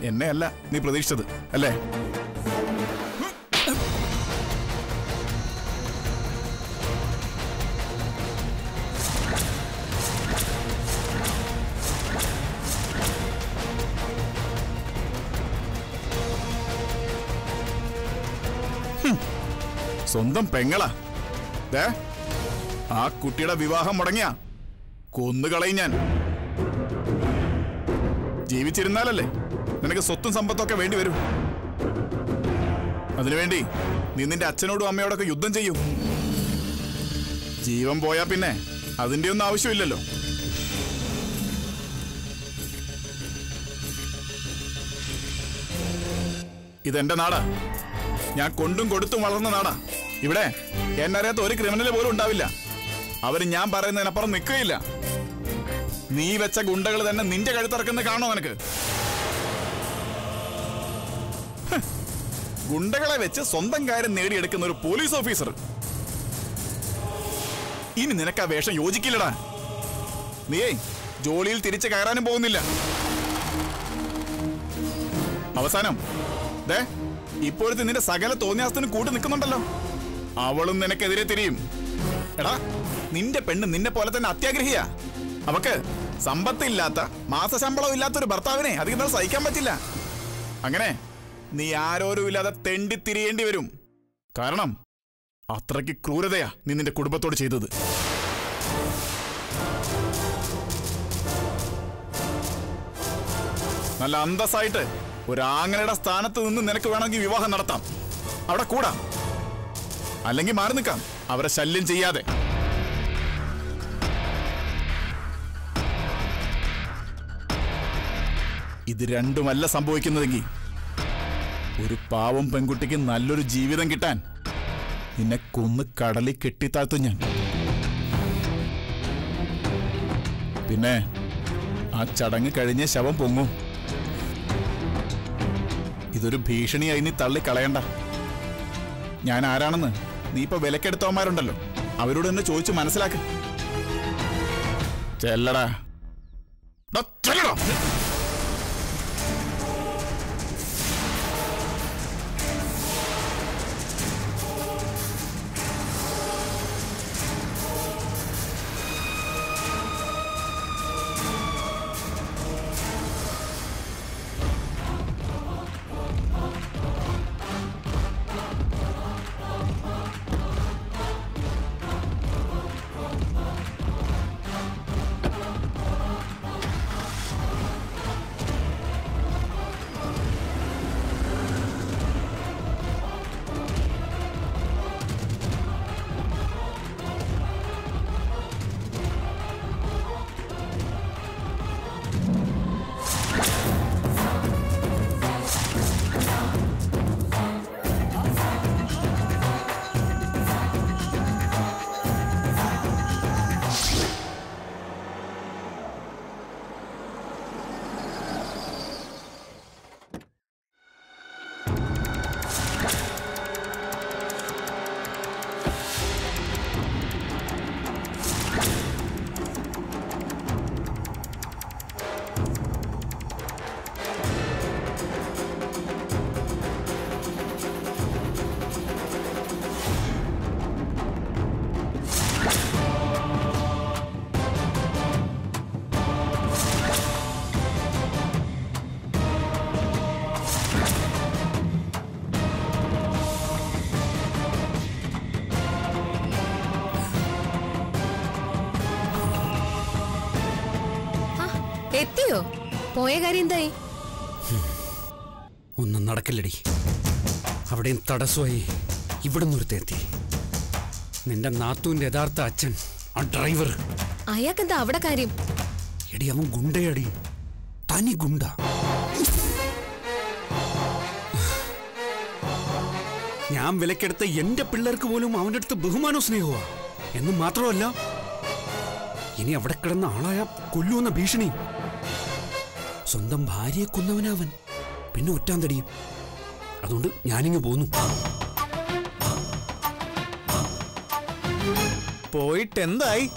എന്നെ അല്ല നീ പ്രതീക്ഷിച്ചത് അല്ലേ ഹും, സ്വന്തം പെങ്ങളാ ദേ ആ കുട്ടിയുടെ വിവാഹം മുടങ്ങിയ കൊന്നുകളയും ഞാൻ ജീവിച്ചിരുന്നാലല്ലേ നിനക്ക് സ്വത്തും സമ്പത്തൊക്കെ വേണ്ടി വരും അതിനുവേണ്ടി നീ നിന്റെ അച്ഛനോടും അമ്മയോടൊക്കെ യുദ്ധം ചെയ്യും ജീവൻ പോയാ പിന്നെ അതിന്റെ ഒന്നും ആവശ്യമില്ലല്ലോ ഇതെന്റെ നാടാ ഞാൻ കൊണ്ടും കൊടുത്തും വളർന്ന നാടാ ഇവിടെ എന്നറിയാത്ത ഒരു ക്രിമിനൽ പോലും ഉണ്ടാവില്ല അവര് ഞാൻ പറയുന്നതിനപ്പുറം നിൽക്കുകയില്ല നീ വെച്ച ഗുണ്ടകൾ തന്നെ നിന്റെ കഴുത്തിറക്കുന്നത് കാണോ നിനക്ക് ഹ്. ഗുണ്ടകളെ വെച്ച് സ്വന്തം കാര്യം നേടിയെടുക്കുന്ന ഒരു പോലീസ് ഓഫീസർ ഇനി നിനക്ക് ആ വേഷം യോജിക്കില്ലടാ നീയേ ജോലിയിൽ തിരിച്ചു കയറാനും പോകുന്നില്ല അവസാനം ദേ ഇപ്പോഴത്തെ നിന്റെ സകല തോന്നിയാസത്തിന് കൂട്ടി നിൽക്കുന്നുണ്ടല്ലോ അവളും നിനക്കെതിരെ തിരിയും എടാ നിന്റെ പെണ്ണ് നിന്നെ പോലെ തന്നെ അത്യാഗ്രഹിയാ അവക്ക് സമ്പത്തില്ലാത്ത മാസശമ്പളം ഇല്ലാത്ത ഒരു ഭർത്താവിനെ അധികം നാൾ സഹിക്കാൻ പറ്റില്ല അങ്ങനെ നീ ആരോരും ഇല്ലാതെ തെണ്ടി തിരിയേണ്ടി വരും കാരണം അത്രയ്ക്ക് ക്രൂരതയാ നീ നിന്റെ കുടുംബത്തോട് ചെയ്തത് നല്ല അന്തസ്സായിട്ട് ഒരു ആങ്ങലയുടെ സ്ഥാനത്ത് നിന്ന് നിനക്ക് വേണമെങ്കിൽ വിവാഹം നടത്താം അവിടെ കൂടാം അല്ലെങ്കിൽ മാറി നിൽക്കാം അവരെ ശല്യം ചെയ്യാതെ ഇത് രണ്ടുമല്ല സംഭവിക്കുന്നതെങ്കിൽ ഒരു പാവം പെൺകുട്ടിക്ക് നല്ലൊരു ജീവിതം കിട്ടാൻ നിന്നെ കൊന്ന് കടലിൽ കെട്ടിത്താഴ്ത്തും ഞാൻ പിന്നെ ആ ചടങ്ങ് കഴിഞ്ഞ ശവം പൊങ്ങും ഇതൊരു ഭീഷണിയായി നീ തള്ളിക്കളയണ്ട ഞാൻ ആരാണെന്ന് നീ ഇപ്പൊ വിലക്കെടുത്തവന്മാരുണ്ടല്ലോ അവരോട് തന്നെ ചോദിച്ചു മനസ്സിലാക്ക ചെല്ലടാ ഡാ, ചെല്ലടാ ആ, എത്തിയോ പോയ കാര്യം എന്തായി ഒന്നും നടക്കില്ലടി അവിടെയും തടസ്സമായി ഇവിടുന്ന് ഒരു എത്തി നിന്റെ നാത്തൂന്റെ യഥാർത്ഥ അച്ഛൻ ആ ഡ്രൈവർ അയാൾക്കെന്താ അവിടെ കാര്യം എടി അവൻ ഗുണ്ടയടി തനി ഗുണ്ട ഞാൻ വിലക്കെടുത്ത എന്റെ പിള്ളേർക്ക് പോലും അവന്റെ അടുത്ത് ബഹുമാനവും സ്നേഹമാ എന്ന് മാത്രമല്ല ഇനി അവിടെ കിടന്ന ആളായ കൊല്ലുവെന്ന ഭീഷണി സ്വന്തം ഭാര്യയെ കൊന്നവനവൻ പിന്നെ ഒറ്റാൻ തടിയും അതുകൊണ്ട് ഞാനിങ്ങ് പോന്നു പോയിട്ട് എന്തായി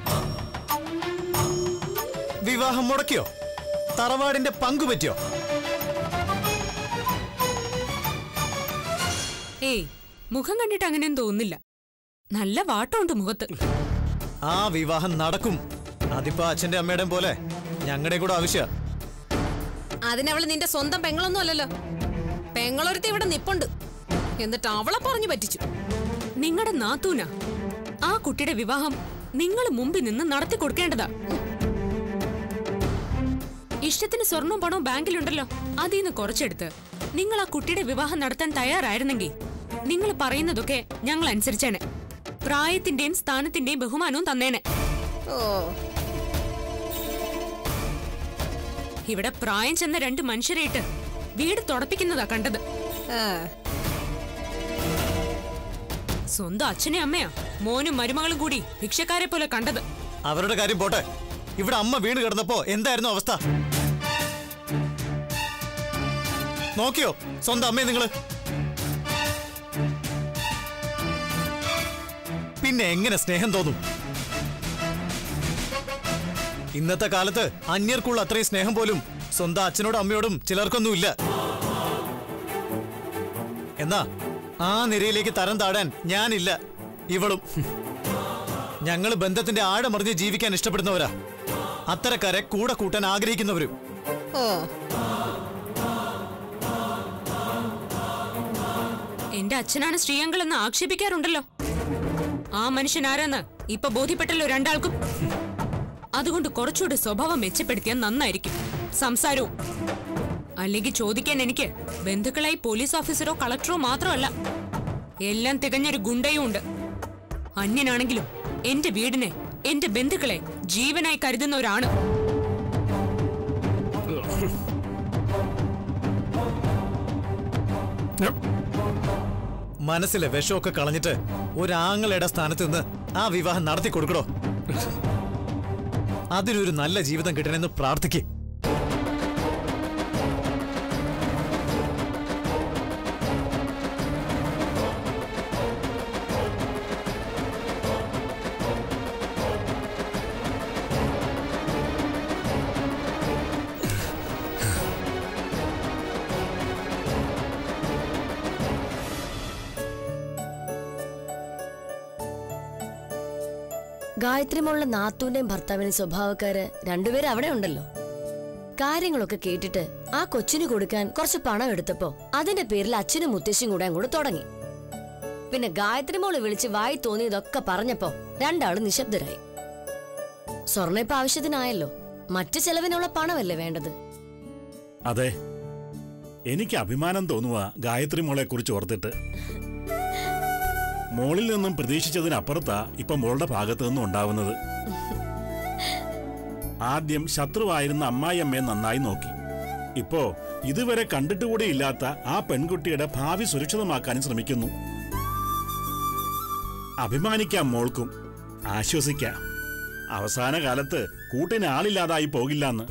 വിവാഹം മുടക്കിയോ തറവാടിന്റെ പങ്കു പറ്റിയോ ഏയ് മുഖം കണ്ടിട്ട് അങ്ങനെയൊന്നും തോന്നുന്നില്ല നല്ല വാട്ടമുണ്ട് മുഖത്ത് ആ വിവാഹം നടക്കും അതിപ്പോ അച്ഛന്റെ അമ്മയുടെയും പോലെ ഞങ്ങളുടെ കൂടെ ആവശ്യ അതിനവള് നിന്റെ സ്വന്തം പെങ്ങളൊന്നും അല്ലല്ലോ പെങ്ങളൊരുത്തി ഇവിടെ നിപ്പുണ്ട് എന്നിട്ട് അവളെ പറഞ്ഞു പറ്റിച്ചു നിങ്ങളുടെ നാത്തൂന ആ കുട്ടിയുടെ വിവാഹം നിങ്ങൾ മുമ്പിൽ നിന്ന് നടത്തി കൊടുക്കേണ്ടതാ ഇഷ്ടത്തിന് സ്വർണവും പണവും ബാങ്കിലുണ്ടല്ലോ അതിൽ നിന്ന് കുറച്ചെടുത്ത് നിങ്ങൾ ആ കുട്ടിയുടെ വിവാഹം നടത്താൻ തയ്യാറായിരുന്നെങ്കിൽ നിങ്ങൾ പറയുന്നതൊക്കെ ഞങ്ങൾ അനുസരിച്ചേനെ പ്രായത്തിന്റെയും സ്ഥാനത്തിന്റെയും ബഹുമാനവും തന്നേനെ ഓ ഇവിടെ പ്രായം ചെന്ന രണ്ട് മനുഷ്യരെയിട്ട് വീട് തുടപ്പിക്കുന്നതാ കണ്ടത് ആ, സ്വന്തം അച്ഛനെ അമ്മയാ മോനും മരുമകളും കൂടി ഭിക്ഷക്കാരെ പോലെ കണ്ടത് അവരുടെ കാര്യം പോട്ടെ ഇവിടെ അമ്മ വീണ് കിടന്നപ്പോ എന്തായിരുന്നു അവസ്ഥ നോക്കിയോ സ്വന്തം അമ്മയെ നിങ്ങള് പിന്നെ എങ്ങനെ സ്നേഹം തോന്നും ഇന്നത്തെ കാലത്ത് അന്യർക്കുള്ള അത്രയും സ്നേഹം പോലും സ്വന്തം അച്ഛനോടും അമ്മയോടും ചിലർക്കൊന്നുമില്ല എന്നാ ആ നിരയിലേക്ക് തരം താഴാൻ ഞാനില്ല ഇവളും ഞങ്ങൾ ബന്ധത്തിന്റെ ആഴമറിഞ്ഞ് ജീവിക്കാൻ ഇഷ്ടപ്പെടുന്നവരാ അത്തരക്കാരെ കൂടെ കൂട്ടാൻ ആഗ്രഹിക്കുന്നവരും ഓ എന്റെ അച്ഛനാണ് ശ്രീയങ്കൾ എന്ന് ആക്ഷേപിക്കാറുണ്ടല്ലോ ആ മനുഷ്യൻ ആരാന്ന് ഇപ്പൊ ബോധ്യപ്പെട്ടല്ലോ രണ്ടാൾക്കും അതുകൊണ്ട് കുറച്ചുകൂടി സ്വഭാവം മെച്ചപ്പെടുത്തിയാൽ നന്നായിരിക്കും സംസാരവും അല്ലെങ്കിൽ ചോദിക്കാൻ എനിക്ക് ബന്ധുക്കളായി പോലീസ് ഓഫീസറോ കളക്ടറോ മാത്രമല്ല എല്ലാം തികഞ്ഞൊരു ഗുണ്ടയും ഉണ്ട് അന്യനാണെങ്കിലും എന്റെ വീടിനെ എന്റെ ബന്ധുക്കളെ ജീവനായി കരുതുന്നവരാണ് മനസ്സിലെ വിഷമൊക്കെ കളഞ്ഞിട്ട് ഒരാങ്ങളുടെ സ്ഥാനത്ത് നിന്ന് ആ വിവാഹം നടത്തി കൊടുക്കണോ അതിനൊരു നല്ല ജീവിതം കിട്ടണമെന്ന് പ്രാർത്ഥിക്കേ ഗായത്രിമുള്ള നാത്തൂന്റെയും ഭർത്താവിന്റെയും സ്വഭാവക്കാര് രണ്ടുപേരും അവിടെ ഉണ്ടല്ലോ കാര്യങ്ങളൊക്കെ കേട്ടിട്ട് ആ കൊച്ചിന് കൊടുക്കാൻ കുറച്ച് പണം എടുത്തപ്പോ അതിന്റെ പേരിൽ അച്ഛനും മുത്തശ്ശിയും കൂടെ അങ്ങോട്ട് തുടങ്ങി പിന്നെ ഗായത്രി മോള് വിളിച്ച് വായി തോന്നിയതൊക്കെ പറഞ്ഞപ്പോ രണ്ടാളും നിശബ്ദരായി സ്വർണ്ണ ഇപ്പൊ ആവശ്യത്തിനായല്ലോ മറ്റു ചെലവിനുള്ള പണമല്ലേ വേണ്ടത് അതെ എനിക്ക് അഭിമാനം തോന്നുക ഗായത്രി മോളെ കുറിച്ച് ഓർത്തിട്ട് മോളിൽ നിന്നും പ്രതീക്ഷിച്ചതിനപ്പുറത്താ ഇപ്പൊ മോളുടെ ഭാഗത്തു നിന്നും ഉണ്ടാവുന്നത് ആദ്യം ശത്രുവായിരുന്ന അമ്മായിയമ്മയെ നന്നായി നോക്കി ഇപ്പോ ഇതുവരെ കണ്ടിട്ടുകൂടി ഇല്ലാത്ത ആ പെൺകുട്ടിയുടെ ഭാവി സുരക്ഷിതമാക്കാനും ശ്രമിക്കുന്നു അഭിമാനിക്കാം മോൾക്കും ആശ്വസിക്കാം അവസാന കാലത്ത് കൂട്ടിന് ആളില്ലാതായി പോകില്ലെന്ന്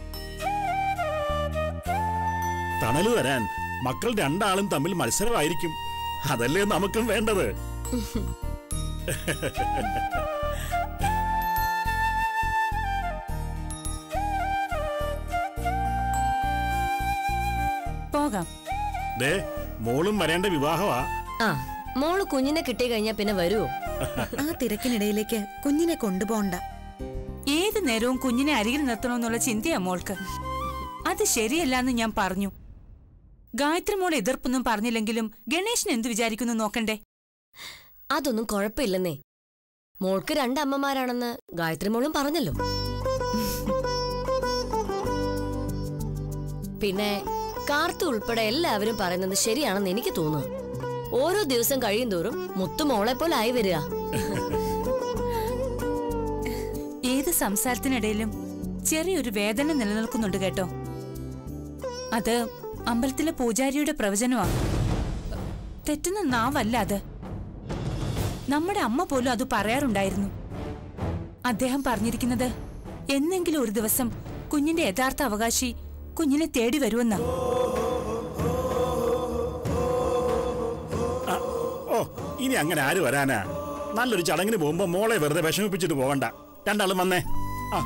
തണല് തരാൻ മക്കൾ രണ്ടാളും തമ്മിൽ മത്സരമായിരിക്കും അതല്ലേ നമുക്കും വേണ്ടത് പോകാം ദേ മോളും വരേണ്ട വിവാഹമാ ആ മോള് കുഞ്ഞിനെ കിട്ടി കഴിഞ്ഞാ പിന്നെ വരുവോ ആ തിരക്കിനിടയിലേക്ക് കുഞ്ഞിനെ കൊണ്ടുപോണ്ട ഏത് നേരവും കുഞ്ഞിനെ അരികിൽ നിർത്തണമെന്നുള്ള ചിന്തയാ മോൾക്ക് അത് ശരിയല്ലാന്ന് ഞാൻ പറഞ്ഞു ഗായത്രി മോൾ എതിർപ്പൊന്നും പറഞ്ഞില്ലെങ്കിലും ഗണേശൻ എന്തു വിചാരിക്കുന്നു നോക്കണ്ടേ അതൊന്നും കുഴപ്പമില്ലെന്നേ മോൾക്ക് രണ്ട് അമ്മമാരാണെന്ന് ഗായത്രി മോളും പറഞ്ഞല്ലോ പിന്നെ കാർത്തു ഉൾപ്പെടെ എല്ലാവരും പറയുന്നത് ശരിയാണെന്ന് എനിക്ക് തോന്നുന്നു ഓരോ ദിവസം കഴിയും തോറും മുത്തു മോളെ പോലെ ആയി വരിക ഏത് സംസാരത്തിനിടയിലും ചെറിയൊരു വേദന നിലനിൽക്കുന്നുണ്ട് കേട്ടോ അത് അമ്പലത്തിലെ പൂജാരിയുടെ പ്രവചനമാണ് തെറ്റുന്ന നാവല്ല അത് നമ്മുടെ അമ്മ പോലും അത് പറയാറുണ്ടായിരുന്നു അദ്ദേഹം പറഞ്ഞിരിക്കുന്നത് എന്നെങ്കിലും ഒരു ദിവസം കുഞ്ഞിന്റെ യഥാർത്ഥ അവകാശി കുഞ്ഞിനെ തേടി വരുമെന്നാ ഓ ഇനി അങ്ങനെ ആര് വരാനാ നല്ലൊരു ചടങ്ങിന് പോകുമ്പോ മോളെ വെറുതെ വിഷമിപ്പിച്ചിട്ട് പോകണ്ട രണ്ടാളും വന്നേ ആ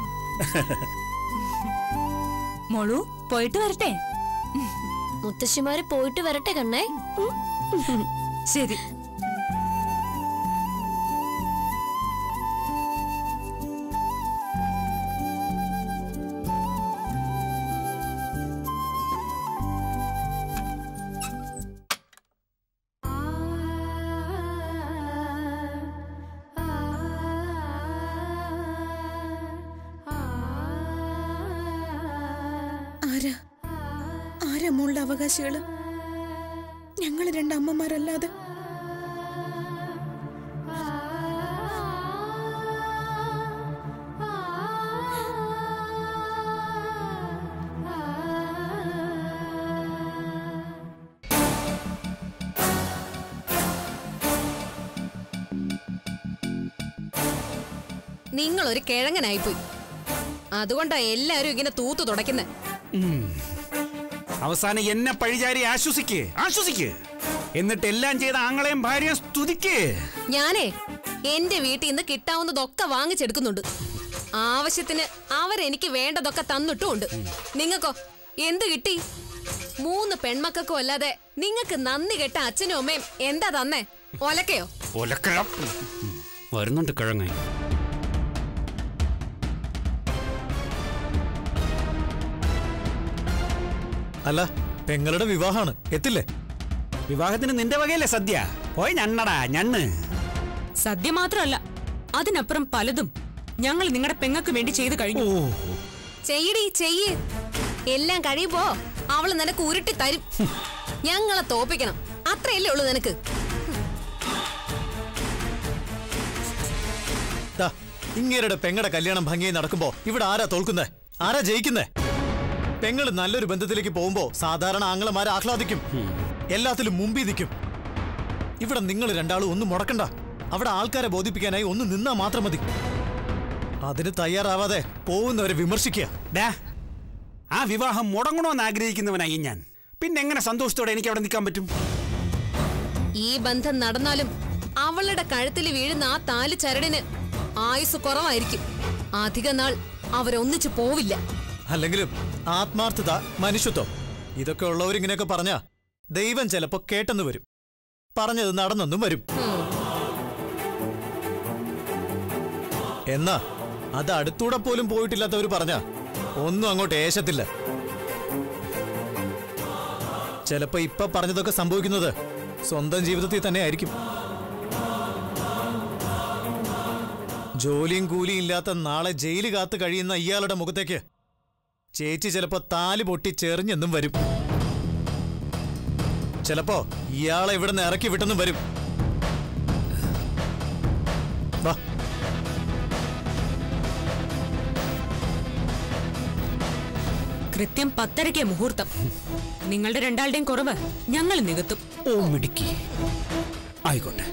മോളു പോയിട്ട് വരട്ടെ മുത്തശ്ശിമാര് പോയിട്ട് വരട്ടെ കണ്ണേ ഉം. ശരി ആരാ ആരാ മോളുടെ അവകാശികള് ഞങ്ങൾ രണ്ടമ്മമാരല്ലാതെ നിങ്ങൾ ഒരു കിഴങ്ങനായിപ്പോയി അതുകൊണ്ടാ എല്ലാരും ഇങ്ങനെ തൂത്തു തുടയ്ക്കുന്നത് അവസാനം എന്നെ പഴിചാരി ആശ്വസിക്ക് ആശ്വസിക്ക് എന്നിട്ട് എല്ലാം ചെയ്ത ആങ്ങളെയും ഭാര്യയും സ്തുതിക്ക് ഞാനേ എന്റെ വീട്ടിൽ നിന്ന് കിട്ടാവുന്നതൊക്കെ വാങ്ങിച്ചെടുക്കുന്നുണ്ട് ആവശ്യത്തിന് അവരെനിക്ക് വേണ്ടതൊക്കെ തന്നിട്ടുമുണ്ട് നിങ്ങൾക്കോ എന്ത് കിട്ടി മൂന്ന് പെൺമക്കൾക്കും അല്ലാതെ നിങ്ങൾക്ക് നന്ദി കെട്ട അച്ഛനും അമ്മയും എന്താ തന്നേ ഒലക്കയോ ഒലക്കഴ വരുന്നുണ്ട് കിഴങ്ങ അല്ല പെങ്ങളുടെ വിവാഹാണ് എത്തില്ലേ വിവാഹത്തിന് നിന്റെ വകയല്ലേ സദ്യ പോയി ഞണ്ണടാ ഞണ്ണ് സദ്യ മാത്രമല്ല അതിനപ്പുറം പലതും ഞങ്ങൾ നിങ്ങളുടെ പെങ്ങക്ക് വേണ്ടി ചെയ്തു കഴിഞ്ഞു ചെയ്യടി ചെയ്യ് എല്ലാം കഴിയുമ്പോ അവള് നിനക്ക് ഉരുട്ടി തരും ഞങ്ങളെ തോപ്പിക്കണം അത്രയല്ലേ ഉള്ളൂ നിനക്ക് ദാ, ഇങ്ങേരുടെ പെങ്ങടെ കല്യാണം ഭംഗിയായി നടക്കുമ്പോ ഇവിടെ ആരാ തോൽക്കുന്നേ ആരാ ജയിക്കുന്നേ പെങ്ങള് നല്ലൊരു ബന്ധത്തിലേക്ക് പോകുമ്പോ സാധാരണ ആങ്ങളമാരെ ആഹ്ലാദിക്കും എല്ലാത്തിലും മുമ്പിൽ നിൽക്കും ഇവിടെ നിങ്ങൾ രണ്ടാളും ഒന്നും മുടക്കണ്ട അവിടെ ആൾക്കാരെ ബോധിപ്പിക്കാനായി ഒന്ന് നിന്നാ മാത്രം മതി അതിന് തയ്യാറാവാതെ പോകുന്നവരെ വിമർശിക്കുക ഡാ ആ വിവാഹം മുടങ്ങണമെന്ന് ആഗ്രഹിക്കുന്നവനായി ഞാൻ പിന്നെ എങ്ങനെ സന്തോഷത്തോടെ എനിക്ക് അവിടെ നിൽക്കാൻ പറ്റും ഈ ബന്ധം നടന്നാലും അവളുടെ കഴുത്തിൽ വീഴുന്ന ആ താലി ചരടിന് ആയുസ് കുറവായിരിക്കും അധിക നാൾ അവരൊന്നിച്ചു പോവില്ല അല്ലെങ്കിലും ആത്മാർത്ഥത മനുഷ്യത്വം ഇതൊക്കെ ഉള്ളവരിങ്ങനെയൊക്കെ പറഞ്ഞാ ദൈവം ചിലപ്പോ കേട്ടെന്ന് വരും പറഞ്ഞത് നടന്നെന്നും വരും എന്നാ അത് അടുത്തൂടെ പോലും പോയിട്ടില്ലാത്തവർ പറഞ്ഞ ഒന്നും അങ്ങോട്ട് ഏശത്തില്ല ചിലപ്പോ ഇപ്പൊ പറഞ്ഞതൊക്കെ സംഭവിക്കുന്നത് സ്വന്തം ജീവിതത്തിൽ തന്നെ ആയിരിക്കും ജോലിയും കൂലിയും ഇല്ലാത്ത നാളെ ജയില് കാത്ത് കഴിയുന്ന ഇയാളുടെ മുഖത്തേക്ക് ചേച്ചി ചിലപ്പോ താല് പൊട്ടി ചെറിഞ്ഞെന്നും വരും ചിലപ്പോ ഇയാളെ ഇവിടുന്ന് ഇറക്കി വിട്ടെന്നും വരും വാ കൃത്യം പത്തരയ്ക്ക് മുഹൂർത്തം നിങ്ങളുടെ രണ്ടാളുടെയും കുറവ് ഞങ്ങൾ നികത്തും ഓ മിടുക്കി ആയിക്കോട്ടെ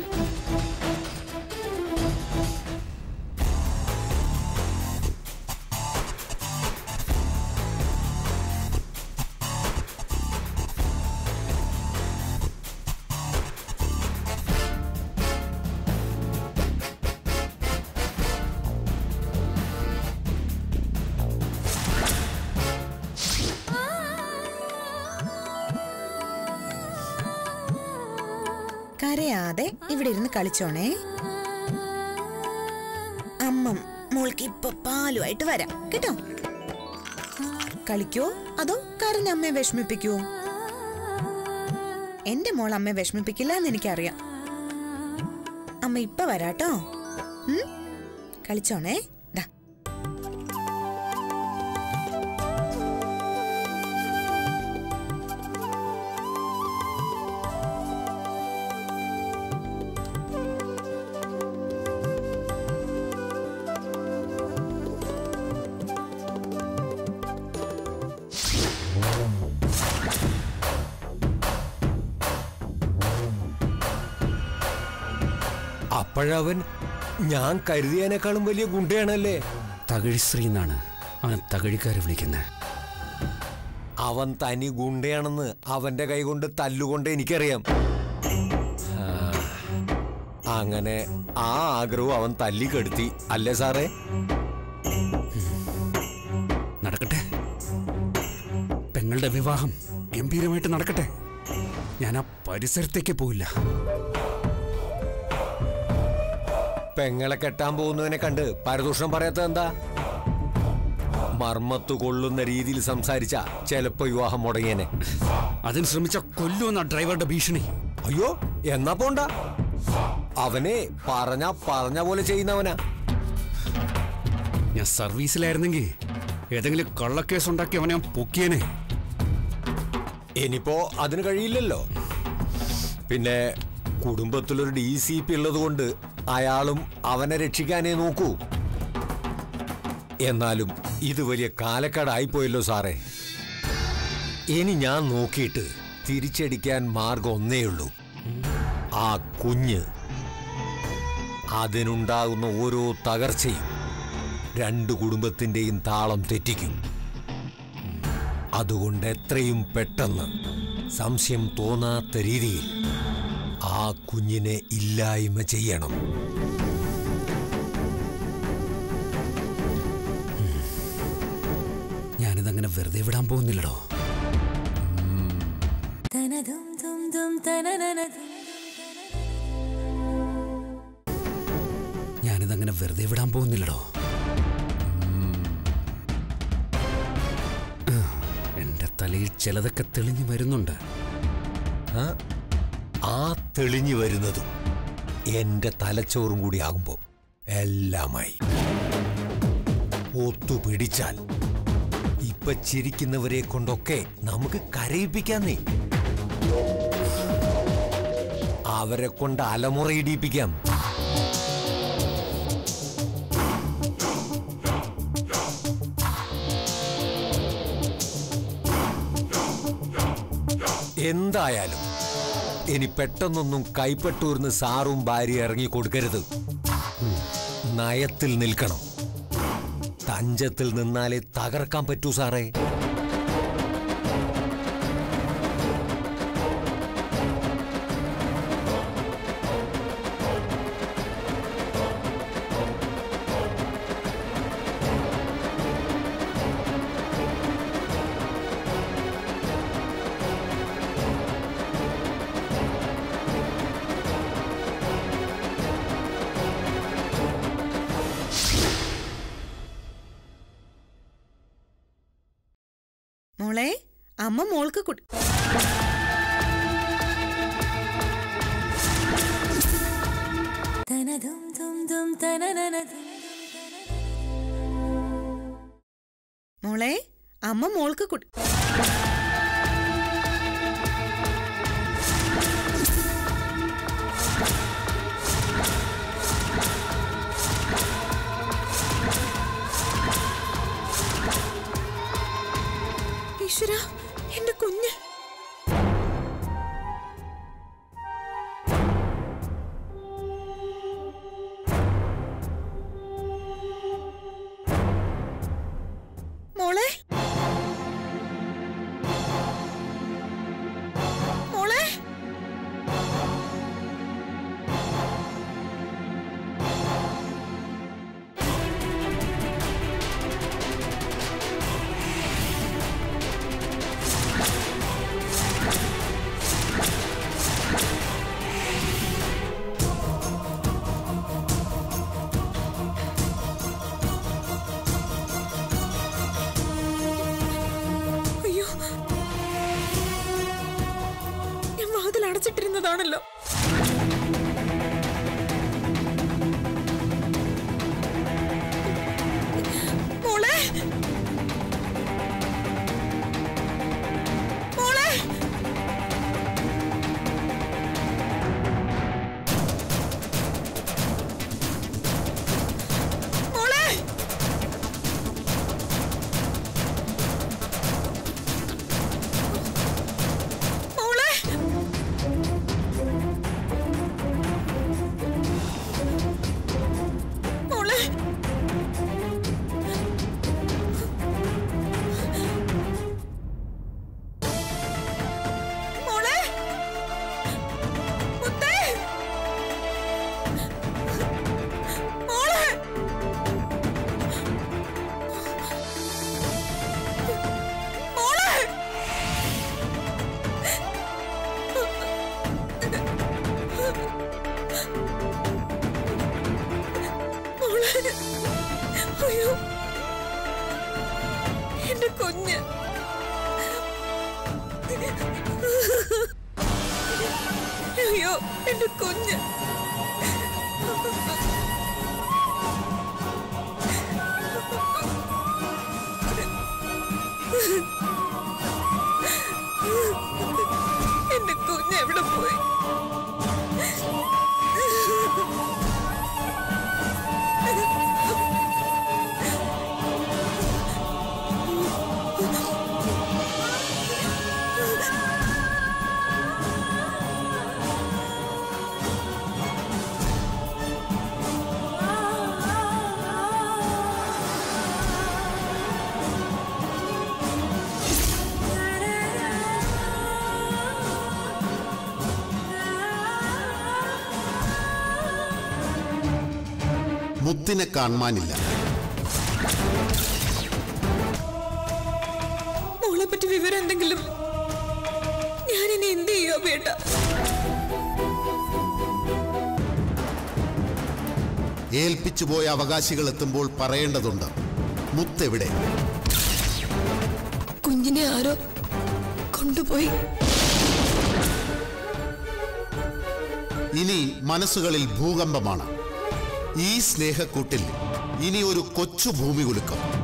കരയാതെ ഇവിടെ ഇരുന്ന് കളിച്ചോണേ അമ്മ മോൾക്ക് ഇപ്പൊ പാലുമായിട്ട് വരാം കേട്ടോ കളിക്കോ അതോ കരഞ്ഞ അമ്മയെ വിഷമിപ്പിക്കോ എന്റെ മോൾ അമ്മയെ വിഷമിപ്പിക്കില്ല എന്ന് എനിക്കറിയാം അമ്മ ഇപ്പൊ വരാട്ടോ ഉം? കളിച്ചോണേ ദാ അപ്പോഴവൻ ഞാൻ കരുതിയതിനേക്കാളും വലിയ ഗുണ്ടയാണല്ലേ തകഴിശ്രീ എന്നാണ് അവൻ തകഴിക്കാരെ വിളിക്കുന്നത് അവൻ തനി ഗുണ്ടയാണെന്ന് അവന്റെ കൈകൊണ്ട് തല്ലുകൊണ്ട് എനിക്കറിയാം ആ, അങ്ങനെ ആ ആഗ്രഹവും അവൻ തല്ലിക്കെടുത്തി അല്ലേ സാറേ നടക്കട്ടെ പെങ്ങളുടെ വിവാഹം ഗംഭീരമായിട്ട് നടക്കട്ടെ ഞാൻ ആ പരിസരത്തേക്ക് പോയില്ല പെങ്ങളെ കെട്ടാൻ പോകുന്നതിനെ കണ്ട് പരദൂഷണം പറയാത്തത് എന്താ മർമ്മത്ത് കൊള്ളുന്ന രീതിയിൽ സംസാരിച്ച ചിലപ്പോ വിവാഹം മുടങ്ങിയനെ അതിന് ശ്രമിച്ച കൊല്ലുമെന്ന ഡ്രൈവറുടെ ഭീഷണി അയ്യോ എന്നാ പോണ്ട അവനെ പറഞ്ഞ പറഞ്ഞ പോലെ ചെയ്യുന്നവനാ ഞാൻ സർവീസിലായിരുന്നെങ്കിൽ ഏതെങ്കിലും കള്ളക്കേസ് ഉണ്ടാക്കി അവനെ ഞാൻ പൊക്കിയനെ ഇനിയിപ്പോ അതിന് കഴിയില്ലല്ലോ പിന്നെ കുടുംബത്തിലൊരു ഡി സി പി ഉള്ളത് കൊണ്ട് അയാളും അവനെ രക്ഷിക്കാനേ നോക്കൂ എന്നാലും ഇത് വലിയ കാലക്കാടായിപ്പോയല്ലോ സാറേ ഇനി ഞാൻ നോക്കിയിട്ട് തിരിച്ചടിക്കാൻ മാർഗം ഒന്നേ ഉള്ളൂ ആ കുഞ്ഞ് അതിനുണ്ടാകുന്ന ഓരോ തകർച്ചയും രണ്ട് കുടുംബത്തിന്റെയും താളം തെറ്റിക്കും അതുകൊണ്ട് എത്രയും പെട്ടെന്ന് സംശയം തോന്നാത്ത രീതിയിൽ ആ കുഞ്ഞിനെ ഇല്ലായ്മ ചെയ്യണം ഞാനിതങ്ങനെ വെറുതെ വിടാൻ പോകുന്നില്ലടോ ഞാനിതങ്ങനെ വെറുതെ വിടാൻ പോകുന്നില്ലടോ ആ, എന്റെ തലയിൽ ചിലതൊക്കെ തെളിഞ്ഞു വരുന്നുണ്ട് ആ? ആ തെളിഞ്ഞു വരുന്നതും എന്റെ തലച്ചോറും കൂടി ആകുമ്പോൾ എല്ലാമായി ഒത്തുപിടിച്ചാൽ ഇപ്പൊ ചിരിക്കുന്നവരെ കൊണ്ടൊക്കെ നമുക്ക് കരയിപ്പിക്കാന്നേ അവരെ കൊണ്ട് അലമുറയിടിപ്പിക്കാം എന്തായാലും ഇനി പെട്ടെന്നൊന്നും കൈപ്പെട്ടൂർന്ന് സാറും ഭാര്യ ഇറങ്ങി കൊടുക്കരുത് ഉം. നയത്തിൽ നിൽക്കണം തഞ്ചത്തിൽ നിന്നാലേ തകർക്കാൻ പറ്റൂ സാറേ മോളെ അമ്മ മോൾക്ക് കുടി മോളെ അമ്മ മോൾക്ക് കുടി ഈശ്വര എന്റെ കുഞ്ഞ് മോളെ മോളെ അയ്യോ ഞാൻ വാതിൽ അടച്ചിട്ടിരുന്നതാണല്ലോ മോളെ മോളെ മോളെ മോളെ മോളെ കുഞ്ഞ് അയ്യോ എന്റെ കുഞ്ഞ് എന്റെ കുഞ്ഞ് എവിടെ പോയി മുത്തിനെ കാണുവാനില്ല മോളെ പറ്റി വിവരം എന്തെങ്കിലും ഞാൻ ഇനി എന്ത് ചെയ്യോ ബേട്ട ഏൽപ്പിച്ചു പോയ അവകാശികൾ എത്തുമ്പോൾ പറയേണ്ടതുണ്ട് മുത്തെവിടെ കുഞ്ഞിനെ ആരോ കൊണ്ടുപോയി ഇനി മനസ്സുകളിൽ ഭൂകമ്പമാണ് ഈ സ്നേഹക്കൂട്ടിൽ ഇനി ഒരു കൊച്ചു ഭൂമി കുലുക്കം